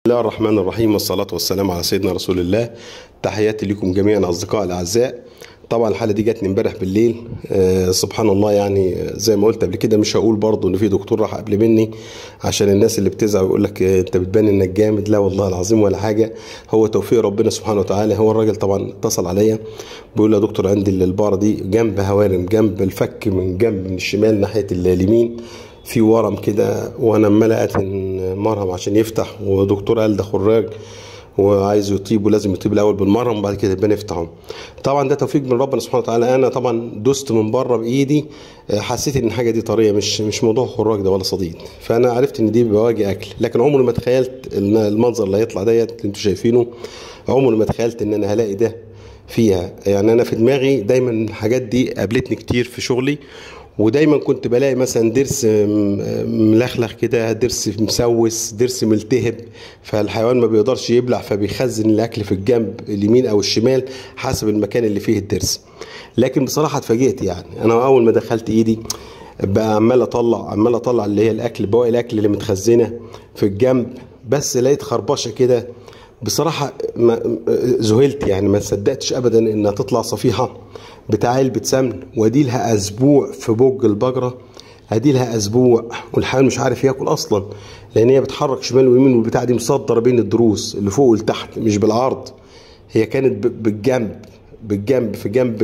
الله الرحمن الرحيم والصلاة والسلام على سيدنا رسول الله تحياتي لكم جميعا أصدقاء الأعزاء طبعا الحالة دي جاتني امبارح بالليل آه سبحان الله يعني زي ما قلت قبل كده مش هقول برضه ان في دكتور راح قبل مني عشان الناس اللي بتزعل ويقول لك آه انت بتبان انك جامد لا والله العظيم ولا حاجة هو توفيق ربنا سبحانه وتعالى هو الراجل طبعا اتصل عليا بيقول يا دكتور عندي البارة دي جنب هوارم جنب الفك من جنب من الشمال ناحية اليمين في ورم كده وانا عمال اتن مرهم عشان يفتح ودكتور قال ده خراج وعايز يطيب ولازم يطيب الاول بالمرهم وبعد كده يبقى نفتحه طبعا ده توفيق من ربنا سبحانه وتعالى انا طبعا دوست من بره بايدي حسيت ان الحاجه دي طريه مش مش موضوع خراج ده ولا صديد فانا عرفت ان دي بواجي اكل لكن عمري ما تخيلت ان المنظر اللي هيطلع ديت اللي انتوا شايفينه عمري ما تخيلت ان انا هلاقي ده فيها يعني انا في دماغي دايما الحاجات دي قابلتني كتير في شغلي ودايما كنت بلاقي مثلا ضرس ملخلخ كده ضرس مسوس ضرس ملتهب فالحيوان ما بيقدرش يبلع فبيخزن الاكل في الجنب اليمين او الشمال حسب المكان اللي فيه الضرس لكن بصراحه اتفاجئت يعني انا اول ما دخلت ايدي بقى عمال اطلع عمال اطلع اللي هي الاكل بواقي الاكل اللي متخزنه في الجنب بس لقيت خربشه كده بصراحة ذهلت يعني ما صدقتش ابدا انها تطلع صفيحة بتاع علبة سمن وادي لها اسبوع في بوج البقرة ادي لها اسبوع والحيوان مش عارف ياكل اصلا لان هي بتحرك شمال ويمين والبتاع دي مصدرة بين الضروس اللي فوق والتحت مش بالعرض هي كانت بالجنب بالجنب في جنب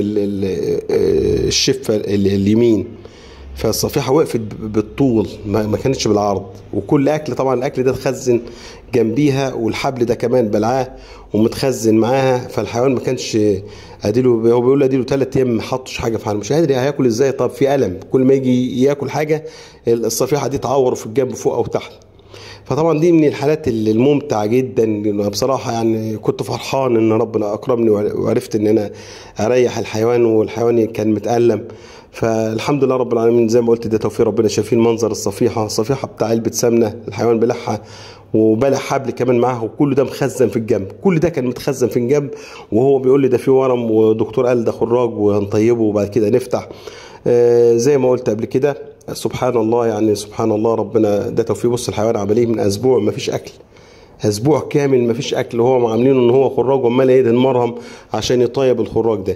الشفة اليمين فالصفيحة وقفت بالطول ما كانتش بالعرض وكل اكل طبعا الاكل ده اتخزن جنبيها والحبل ده كمان بلعاه ومتخزن معاها فالحيوان ما كانش اديله هو بيقول اديله ثلاث ايام ما حطش حاجه في حاله مش قادر هياكل ازاي طب في الم كل ما يجي ياكل حاجه الصفيحه دي تعور في الجنب فوق او تحت فطبعا دي من الحالات الممتعه جدا بصراحه يعني كنت فرحان ان ربنا اكرمني وعرفت ان انا اريح الحيوان والحيوان كان متالم فالحمد لله رب العالمين زي ما قلت ده توفيق ربنا شايفين منظر الصفيحه الصفيحه بتاع علبه سمنه الحيوان بلعها وبلع حبل كمان معاه وكل ده مخزن في الجنب كل ده كان متخزن في الجنب وهو بيقول لي ده في ورم ودكتور قال ده خراج وهنطيبه وبعد كده نفتح آه زي ما قلت قبل كده سبحان الله يعني سبحان الله ربنا ده توفيق بص الحيوان عمليه من اسبوع ما فيش اكل اسبوع كامل ما فيش اكل وهو عاملينه ان هو خراج وعمال يدهن مرهم عشان يطيب الخراج ده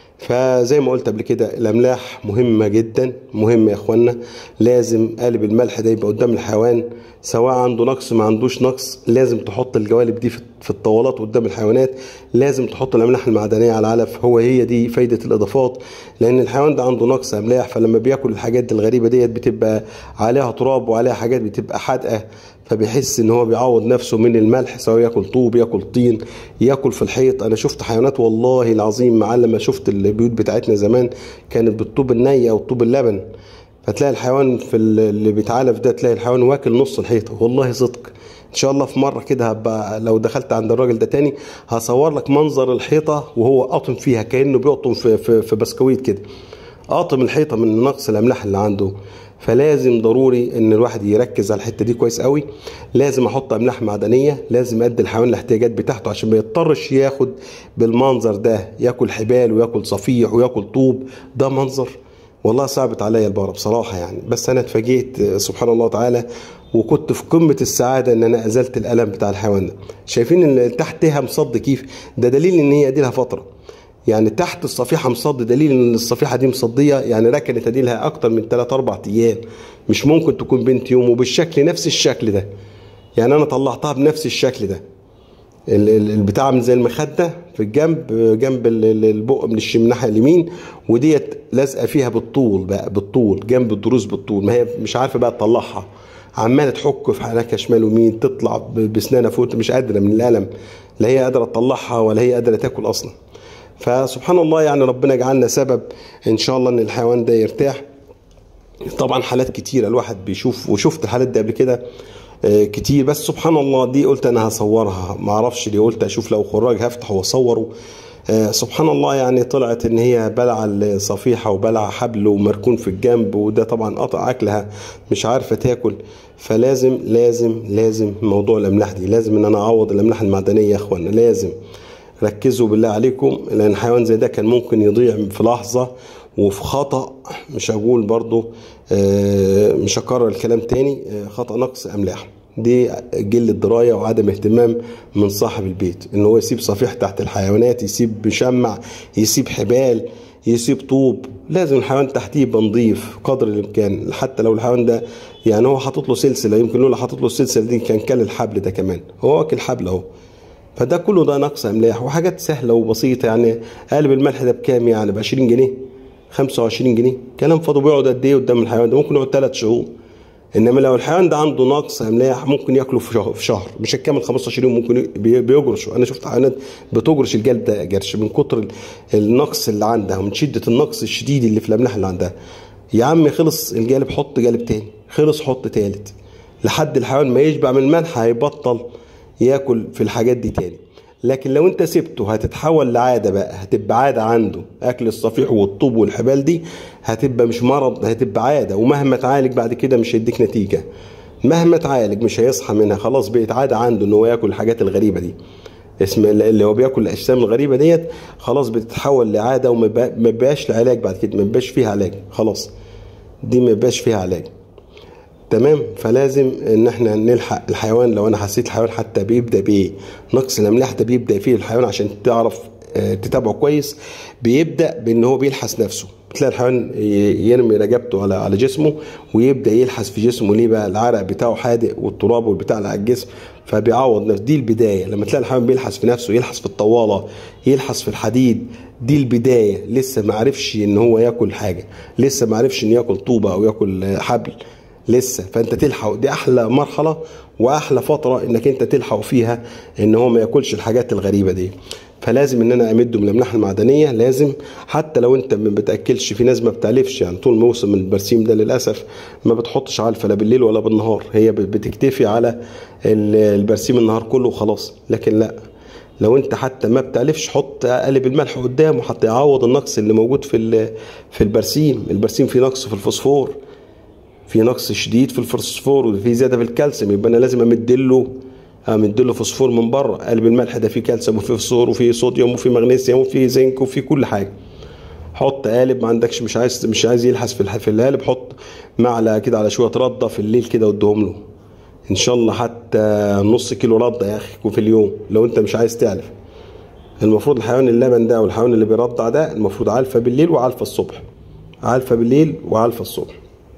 فزي ما قلت قبل كده الاملاح مهمه جدا مهمه يا اخوانا لازم قالب الملح ده يبقى قدام الحيوان سواء عنده نقص ما عندوش نقص لازم تحط الجوالب دي في الطوالات قدام الحيوانات لازم تحط الاملاح المعدنيه على العلف هو هي دي فايده الاضافات لان الحيوان ده عنده نقص املاح فلما بياكل الحاجات دي الغريبه ديت بتبقى عليها تراب وعليها حاجات بتبقى حادقه فبيحس ان هو بيعوض نفسه من الملح سواء ياكل طوب ياكل طين ياكل في الحيط انا شفت حيوانات والله العظيم مع لما شفت البيوت بتاعتنا زمان كانت بالطوب الني او طوب اللبن فتلاقي الحيوان في اللي بيتعالف ده تلاقي الحيوان واكل نص الحيطه والله صدق ان شاء الله في مره كده هبقى لو دخلت عند الراجل ده تاني هصور لك منظر الحيطه وهو قاطم فيها كانه بيقطم في في, في بسكويت كده قاطم الحيطه من نقص الاملاح اللي عنده فلازم ضروري ان الواحد يركز على الحته دي كويس قوي لازم احط املاح معدنيه لازم ادي الحيوان الاحتياجات بتاعته عشان ما يضطرش ياخد بالمنظر ده ياكل حبال وياكل صفيح وياكل طوب ده منظر والله صعبت عليا البقره بصراحه يعني بس انا اتفاجئت سبحان الله تعالى وكنت في قمه السعاده ان انا ازلت الالم بتاع الحيوان ده شايفين ان تحتها مصد كيف ده دليل ان هي اديلها فتره يعني تحت الصفيحه مصد دليل ان الصفيحه دي مصديه يعني ركنت اديلها اكتر من 3 4 ايام مش ممكن تكون بنت يوم وبالشكل نفس الشكل ده يعني انا طلعتها بنفس الشكل ده البتاع من زي المخده في الجنب جنب البق من الناحيه اليمين وديت لازقه فيها بالطول بقى بالطول جنب الضروس بالطول ما هي مش عارفه بقى تطلعها عماله تحك في حنكها شمال ويمين تطلع بسنانها فوق مش قادره من الالم لا هي قادره تطلعها ولا هي قادره تاكل اصلا فسبحان الله يعني ربنا جعلنا سبب ان شاء الله ان الحيوان ده يرتاح طبعا حالات كتيره الواحد بيشوف وشفت الحالات دي قبل كده كتير بس سبحان الله دي قلت انا هصورها ما اعرفش ليه قلت اشوف لو خراج هفتح واصوره سبحان الله يعني طلعت ان هي بلع الصفيحه وبلع حبل ومركون في الجنب وده طبعا قطع اكلها مش عارفه تاكل فلازم لازم لازم موضوع الاملاح دي لازم ان انا اعوض الاملاح المعدنيه يا اخوانا لازم ركزوا بالله عليكم لان حيوان زي ده كان ممكن يضيع في لحظه وفي خطا مش هقول برضو مش هكرر الكلام تاني خطا نقص املاح دي قله درايه وعدم اهتمام من صاحب البيت ان هو يسيب صفيح تحت الحيوانات يسيب مشمع يسيب حبال يسيب طوب لازم الحيوان تحتيه يبقى نظيف قدر الامكان حتى لو الحيوان ده يعني هو حاطط له سلسله يمكن لولا حاطط له السلسله دي كان كل الحبل ده كمان هو واكل حبل اهو فده كله ده نقص املاح وحاجات سهله وبسيطه يعني قالب الملح ده بكام يعني ب 20 جنيه 25 جنيه كلام فاضي بيقعد قد ايه قدام الحيوان ده ممكن يقعد ثلاث شهور انما لو الحيوان ده عنده نقص املاح ممكن ياكله في شهر, في شهر مش هتكمل 15 يوم ممكن بيجرش انا شفت حيوانات بتجرش الجلد ده جرش من كتر النقص اللي عندها ومن شده النقص الشديد اللي في الاملاح اللي عندها يا عم خلص الجالب حط جالب تاني خلص حط تالت لحد الحيوان ما يشبع من الملح هيبطل ياكل في الحاجات دي تاني لكن لو انت سبته هتتحول لعاده بقى هتبقى عاده عنده اكل الصفيح والطوب والحبال دي هتبقى مش مرض هتبقى عاده ومهما تعالج بعد كده مش هيديك نتيجه مهما تعالج مش هيصحى منها خلاص بقت عاده عنده ان هو ياكل الحاجات الغريبه دي اسم اللي هو بياكل الاجسام الغريبه ديت خلاص بتتحول لعاده وما بقاش لعلاج بعد كده ما بقاش فيها علاج خلاص دي ما بقاش فيها علاج تمام فلازم ان احنا نلحق الحيوان لو انا حسيت الحيوان حتى بيبدا بايه نقص الاملاح ده بيبدا فيه الحيوان عشان تعرف تتابعه كويس بيبدا بان هو بيلحس نفسه بتلاقي الحيوان يرمي رجبته على على جسمه ويبدا يلحس في جسمه ليه بقى العرق بتاعه حادق والتراب والبتاع اللي على الجسم فبيعوض نفسه دي البدايه لما تلاقي الحيوان بيلحس في نفسه يلحس في الطواله يلحس في الحديد دي البدايه لسه ما عرفش ان هو ياكل حاجه لسه ما عرفش ان ياكل طوبه او ياكل حبل لسه فانت تلحق دي احلى مرحله واحلى فتره انك انت تلحق فيها ان هو ما ياكلش الحاجات الغريبه دي فلازم ان انا امده من الاملاح المعدنيه لازم حتى لو انت ما بتاكلش في ناس ما بتعلفش يعني طول موسم البرسيم ده للاسف ما بتحطش علفه لا بالليل ولا بالنهار هي بتكتفي على البرسيم النهار كله وخلاص لكن لا لو انت حتى ما بتعلفش حط قالب الملح قدامه حتى يعوض النقص اللي موجود في في البرسيم البرسيم فيه نقص في الفوسفور في نقص شديد في الفوسفور وفي زياده في الكالسيوم يبقى انا لازم امدله امدله فوسفور من بره قلب الملح ده فيه كالسيوم وفيه فوسفور وفيه صوديوم وفيه مغنيسيوم وفيه زنك وفيه كل حاجه حط قالب ما عندكش مش عايز مش عايز يلحس في في القالب حط معلقه كده على شويه رده في الليل كده واديهم له ان شاء الله حتى نص كيلو رده يا اخي في اليوم لو انت مش عايز تعلف المفروض الحيوان اللبن ده والحيوان اللي بيرضع ده المفروض علفه بالليل وعلفه الصبح علفه بالليل وعلفه الصبح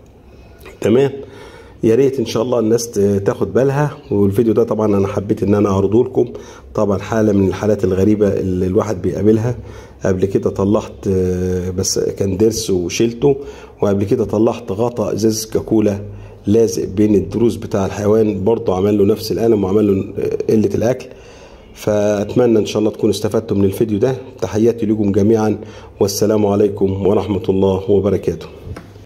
تمام يا ريت ان شاء الله الناس تاخد بالها والفيديو ده طبعا انا حبيت ان انا اعرضه لكم طبعا حاله من الحالات الغريبه اللي الواحد بيقابلها قبل كده طلعت بس كان ضرس وشيلته وقبل كده طلعت غطا ازاز كاكولا لازق بين الضروس بتاع الحيوان برضه عمل له نفس الالم وعمل له قله الاكل فاتمنى ان شاء الله تكونوا استفدتوا من الفيديو ده تحياتي لكم جميعا والسلام عليكم ورحمه الله وبركاته